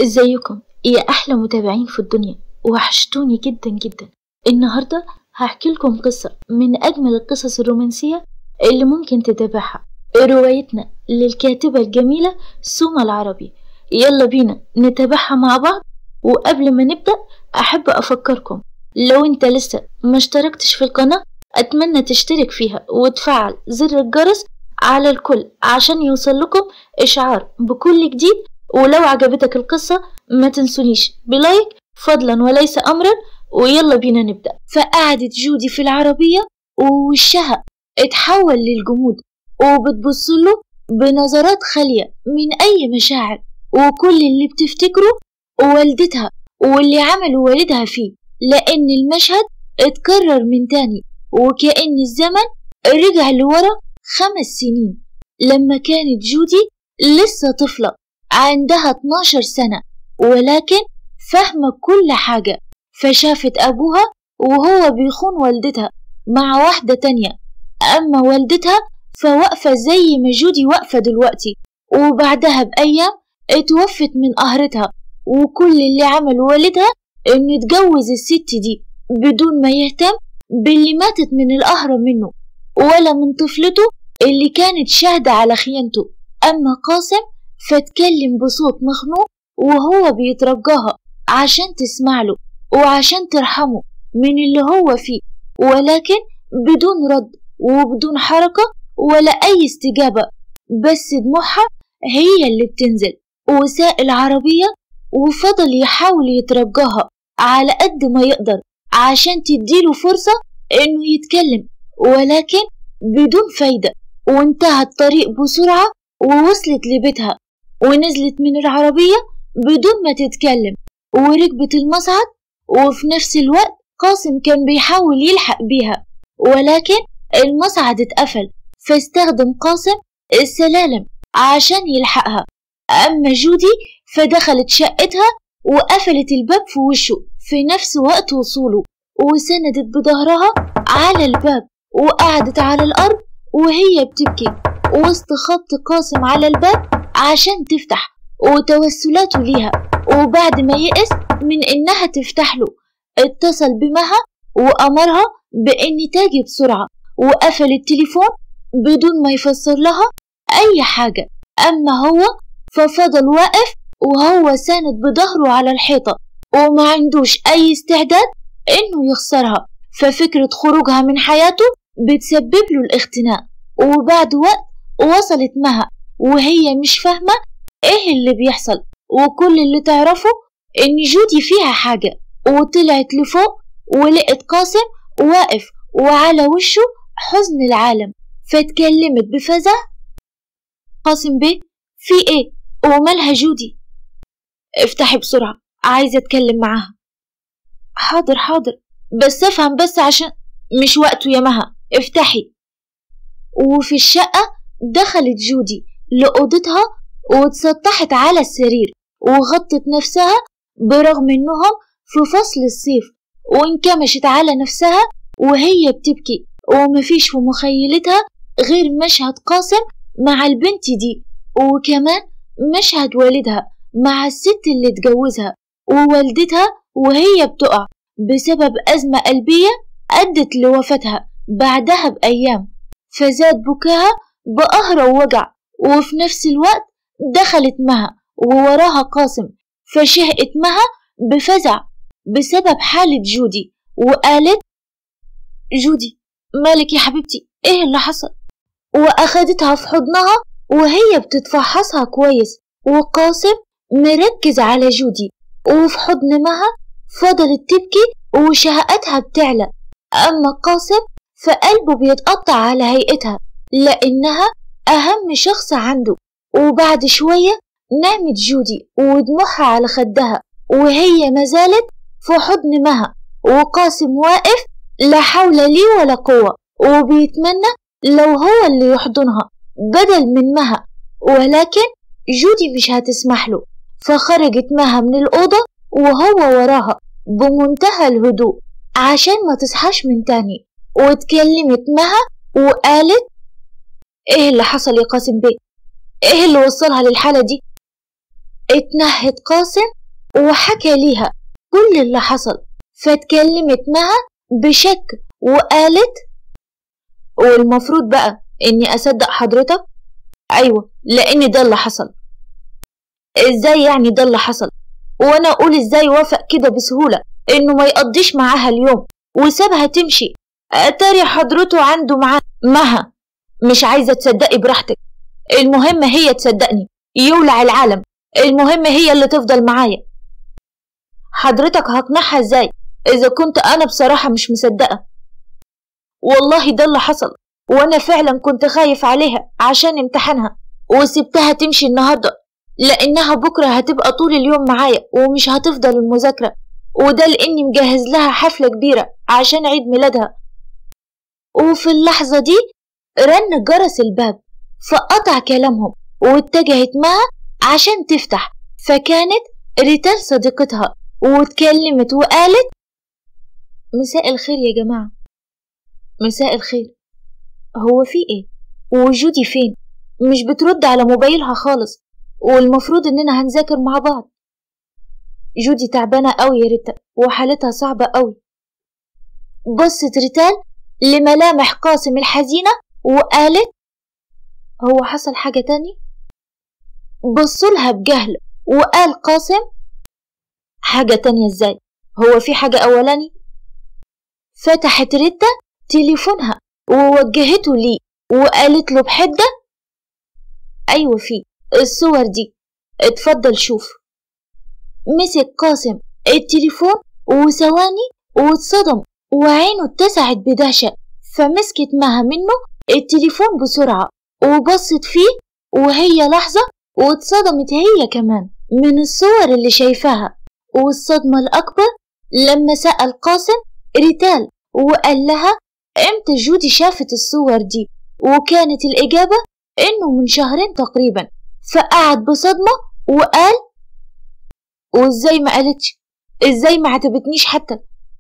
ازيكم يا احلى متابعين في الدنيا وحشتوني جدا جدا النهارده هحكي لكم قصه من اجمل القصص الرومانسيه اللي ممكن تتابعها روايتنا للكاتبه الجميله سوما العربي يلا بينا نتابعها مع بعض وقبل ما نبدا احب افكركم لو انت لسه ما اشتركتش في القناه اتمنى تشترك فيها وتفعل زر الجرس على الكل عشان يوصل لكم اشعار بكل جديد ولو عجبتك القصة ما تنسونيش بلايك فضلا وليس أمرا ويلا بينا نبدأ فقعدت جودي في العربية ووشها اتحول للجمود وبتبصله بنظرات خالية من أي مشاعر وكل اللي بتفتكره والدتها واللي عمله والدها فيه لأن المشهد اتكرر من تاني وكأن الزمن رجع لورا خمس سنين لما كانت جودي لسه طفلة عندها 12 سنة ولكن فاهمة كل حاجة فشافت أبوها وهو بيخون والدتها مع واحدة تانية أما والدتها فواقفة زي ما جودي واقفة دلوقتي وبعدها بأيام اتوفت من قهرتها وكل اللي عمله والدها إنه يتجوز الست دي بدون ما يهتم باللي ماتت من القهر منه ولا من طفلته اللي كانت شاهدة على خيانته أما قاسم فاتكلم بصوت مخنوق وهو بيترجاها عشان تسمع له وعشان ترحمه من اللي هو فيه ولكن بدون رد وبدون حركة ولا أي استجابة بس دموعها هي اللي بتنزل وساق العربية وفضل يحاول يترجاها على قد ما يقدر عشان تديله فرصة إنه يتكلم ولكن بدون فايدة وانتهى الطريق بسرعة ووصلت لبيتها ونزلت من العربية بدون ما تتكلم وركبت المصعد وفي نفس الوقت قاسم كان بيحاول يلحق بيها ولكن المصعد اتقفل فاستخدم قاسم السلالم عشان يلحقها أما جودي فدخلت شقتها وقفلت الباب في وشه في نفس وقت وصوله وسندت بظهرها على الباب وقعدت على الأرض وهي بتبكي وسط خبط قاسم على الباب عشان تفتح وتوسلاته ليها وبعد ما يئس من إنها تفتح له اتصل بمها وأمرها بإن تاجي بسرعة وقفل التليفون بدون ما يفسر لها أي حاجة أما هو ففضل واقف وهو ساند بظهره على الحيطة وما عندوش أي استعداد إنه يخسرها ففكرة خروجها من حياته بتسبب له الاختناق وبعد وقت وصلت مها وهي مش فاهمة ايه اللي بيحصل وكل اللي تعرفه ان جودي فيها حاجة وطلعت لفوق ولقت قاسم واقف وعلى وشه حزن العالم فاتكلمت بفزع قاسم بيه في ايه ومالها جودي افتحي بسرعة عايزة اتكلم معاها حاضر حاضر بس افهم بس عشان مش وقته يا مها افتحي وفي الشقة دخلت جودي لأوضتها واتسطحت على السرير وغطت نفسها برغم انهم في فصل الصيف وانكمشت على نفسها وهي بتبكي ومفيش في مخيلتها غير مشهد قاسم مع البنت دي وكمان مشهد والدها مع الست اللي اتجوزها ووالدتها وهي بتقع بسبب أزمة قلبية أدت لوفاتها بعدها بأيام فزاد بكاها بقهر ووجع وفي نفس الوقت دخلت مها ووراها قاسم فشهقت مها بفزع بسبب حالة جودي وقالت جودي مالك يا حبيبتي ايه اللي حصل واخدتها في حضنها وهي بتتفحصها كويس وقاسم مركز على جودي وفي حضن مها فضلت تبكي وشهقتها بتعلى أما قاسم فقلبه بيتقطع على هيئتها لأنها أهم شخص عنده وبعد شوية نامت جودي ودموعها على خدها وهي ما زالت في حضن مها وقاسم واقف لا حول لي ولا قوة وبيتمنى لو هو اللي يحضنها بدل من مها ولكن جودي مش هتسمح له فخرجت مها من الأوضة وهو وراها بمنتهى الهدوء عشان ما تصحاش من تاني واتكلمت مها وقالت ايه اللي حصل يا قاسم بيه ايه اللي وصلها للحالة دي اتنهد قاسم وحكى ليها كل اللي حصل فاتكلمت معها بشك وقالت والمفروض بقى اني اصدق حضرتك ايوه لان ده اللي حصل ازاي يعني ده اللي حصل وانا اقول ازاي وافق كده بسهوله انه ما يقضيش معاها اليوم وسابها تمشي اتاري حضرته عنده معاه مها مش عايزه تصدقي براحتك المهم هي تصدقني يولع العالم المهم هي اللي تفضل معايا حضرتك هقنعها ازاي اذا كنت انا بصراحه مش مصدقه والله ده اللي حصل وانا فعلا كنت خايف عليها عشان امتحانها وسبتها تمشي النهارده لانها بكره هتبقى طول اليوم معايا ومش هتفضل المذاكره وده لاني مجهز لها حفله كبيره عشان عيد ميلادها وفي اللحظه دي رن جرس الباب فقطع كلامهم واتجهت معها عشان تفتح فكانت ريتال صديقتها واتكلمت وقالت مساء الخير يا جماعة مساء الخير هو في ايه وجودي فين مش بترد على موبايلها خالص والمفروض اننا هنذاكر مع بعض جودي تعبانة قوي يا ريتا وحالتها صعبة قوي بصت ريتال لملامح قاسم الحزينة وقالت هو حصل حاجة تاني بصلها بجهل وقال قاسم حاجة تانية ازاي هو في حاجة أولاني فتحت ريتا تليفونها ووجهته لي وقالت له بحدة أيوة في الصور دي اتفضل شوف مسك قاسم التليفون وثواني واتصدم وعينه اتسعت بدهشة فمسكت معها منه التليفون بسرعة وبصت فيه وهي لحظة واتصدمت هي كمان من الصور اللي شايفاها والصدمة الأكبر لما سأل قاسم ريتال وقال لها امتى جودي شافت الصور دي وكانت الإجابة إنه من شهرين تقريبا فقعد بصدمة وقال وإزاي ما قالتش إزاي ما عتبتنيش حتى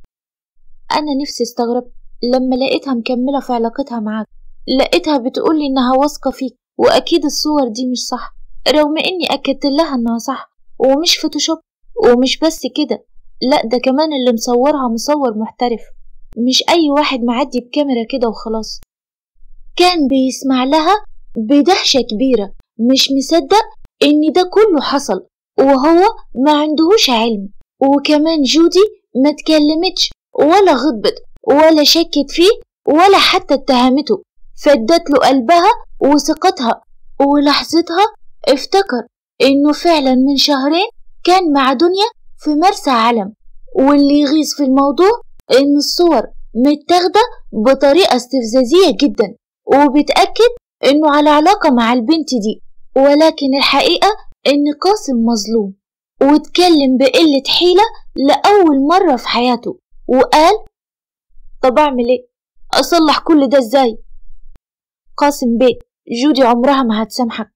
أنا نفسي استغربت لما لقيتها مكملة في علاقتها معاك لقيتها بتقولي إنها واثقة فيك وأكيد الصور دي مش صح رغم إني أكدت لها إنها صح ومش فوتوشوب ومش بس كده لأ ده كمان اللي مصورها مصور محترف مش أي واحد معدي بكاميرا كده وخلاص كان بيسمع لها بدهشة كبيرة مش مصدق إن ده كله حصل وهو ما عندهوش علم وكمان جودي ما تكلمتش ولا غضبت ولا شكت فيه ولا حتى اتهمته فدت له قلبها وثقتها ولحظتها افتكر انه فعلا من شهرين كان مع دنيا في مرسى علم واللي يغيظ في الموضوع ان الصور متاخدة بطريقة استفزازية جدا وبتأكد انه على علاقة مع البنت دي ولكن الحقيقة ان قاسم مظلوم واتكلم بقلة حيلة لأول مرة في حياته وقال طب أعمل إيه؟ أصلح كل ده إزاي؟ قاسم بيه جودي عمرها ما هتسامحك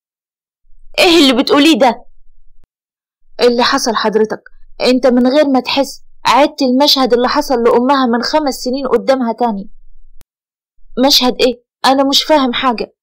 إيه اللي بتقوليه ده؟ اللي حصل حضرتك أنت من غير ما تحس عدت المشهد اللي حصل لأمها من خمس سنين قدامها تاني مشهد إيه؟ أنا مش فاهم حاجة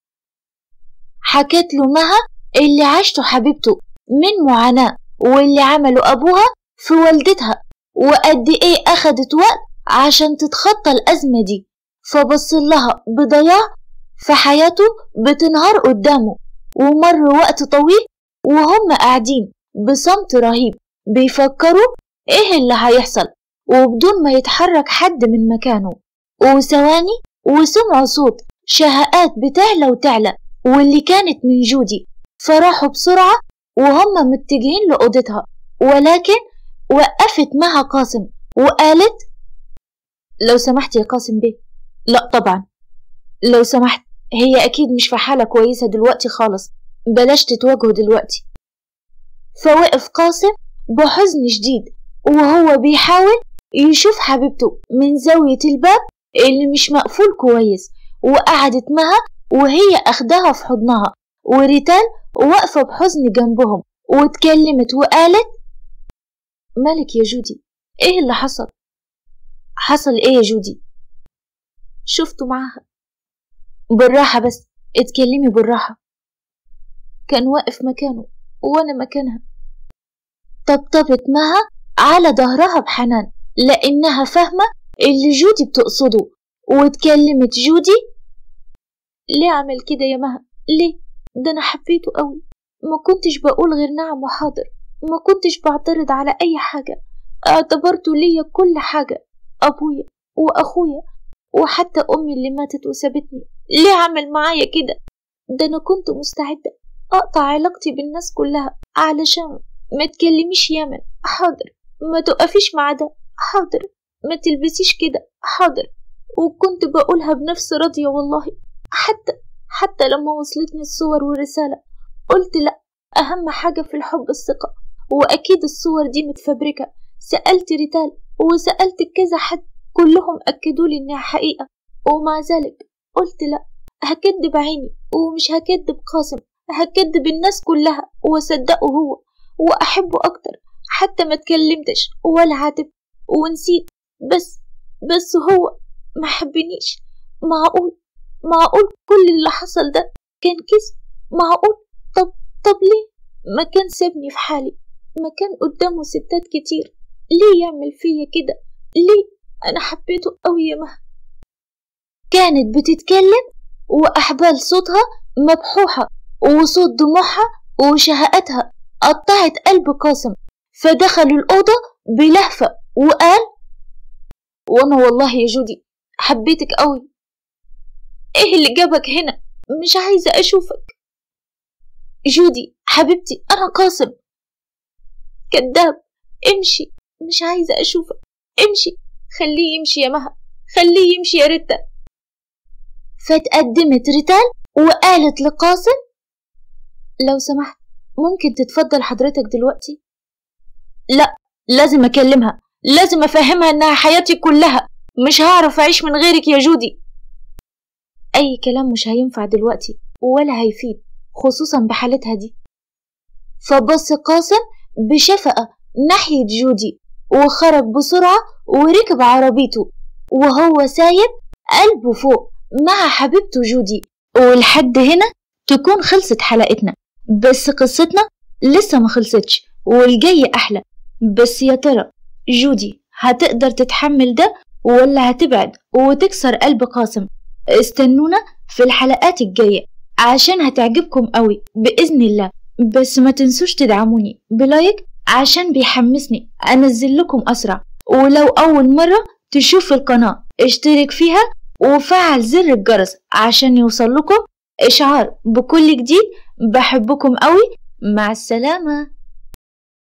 حكت له مها اللي عاشته حبيبته من معاناة واللي عمله أبوها في والدتها وقد إيه أخدت وقت عشان تتخطى الأزمة دي فبص لها بضياع في حياته بتنهار قدامه ومر وقت طويل وهم قاعدين بصمت رهيب بيفكروا ايه اللي هيحصل وبدون ما يتحرك حد من مكانه وثواني وسمعوا صوت شهقات بتعلى وتعلى واللي كانت من جودي فراحوا بسرعة وهم متجهين لأوضتها ولكن وقفت معها قاسم وقالت لو سمحت يا قاسم بيه لا طبعا لو سمحت هي أكيد مش في حالة كويسة دلوقتي خالص بلاش تتواجهوا دلوقتي فوقف قاسم بحزن شديد وهو بيحاول يشوف حبيبته من زاوية الباب اللي مش مقفول كويس وقعدت معها وهي أخدها في حضنها وريتال واقفة بحزن جنبهم واتكلمت وقالت مالك يا جودي ايه اللي حصل حصل ايه يا جودي شفته معاها بالراحة بس اتكلمي بالراحة كان واقف مكانه وأنا مكانها طبطبت مها على ظهرها بحنان لأنها فاهمة اللي جودي بتقصده واتكلمت جودي ليه عمل كده يا مها ليه ده أنا حبيته قوي ما كنتش بقول غير نعم وحاضر ما كنتش بعترض على أي حاجة اعتبرته ليا كل حاجة أبويا وأخويا وحتى أمي اللي ماتت وسابتني ليه عمل معايا كده ده أنا كنت مستعدة أقطع علاقتي بالناس كلها علشان ما تكلميش يامن حاضر ما تقفيش مع ده حاضر ما تلبسيش كده حاضر وكنت بقولها بنفس راضية والله حتى حتى لما وصلتني الصور والرسالة قلت لأ أهم حاجة في الحب الثقة وأكيد الصور دي متفبركة سألت ريتال وسألت كذا حد كلهم أكدوا لي إنها حقيقة ومع ذلك قلت لأ هكدب عيني ومش هكدب قاسم هكدب الناس كلها وصدقه هو وأحبه أكتر حتى ما اتكلمتش ولا عاتب ونسيت بس بس هو ما حبنيش معقول معقول كل اللي حصل ده كان كذب معقول طب طب ليه ما كان سابني في حالي ما كان قدامه ستات كتير ليه يعمل فيا كده ليه انا حبيته قوي يا مها كانت بتتكلم واحبال صوتها مبحوحة وصوت دموعها وشهقتها قطعت قلب قاسم فدخل الأوضة بلهفة وقال وأنا والله يا جودي حبيتك قوي إيه اللي جابك هنا مش عايزة أشوفك جودي حبيبتي أنا قاسم كذاب امشي مش عايزة أشوفك امشي خليه يمشي يا مها خليه يمشي يا ريتا فتقدمت ريتال وقالت لقاسم لو سمحت ممكن تتفضل حضرتك دلوقتي لا لازم أكلمها لازم أفهمها إنها حياتي كلها مش هعرف أعيش من غيرك يا جودي أي كلام مش هينفع دلوقتي ولا هيفيد خصوصا بحالتها دي فبص قاسم بشفقة ناحية جودي وخرج بسرعة وركب عربيته وهو سايب قلبه فوق مع حبيبته جودي ولحد هنا تكون خلصت حلقتنا بس قصتنا لسه ما خلصتش والجاي أحلى بس يا ترى جودي هتقدر تتحمل ده ولا هتبعد وتكسر قلب قاسم استنونا في الحلقات الجاية عشان هتعجبكم قوي بإذن الله بس ما تنسوش تدعموني بلايك عشان بيحمسني أنزل لكم أسرع ولو أول مرة تشوف القناة اشترك فيها وفعل زر الجرس عشان يوصل لكم إشعار بكل جديد بحبكم قوي مع السلامة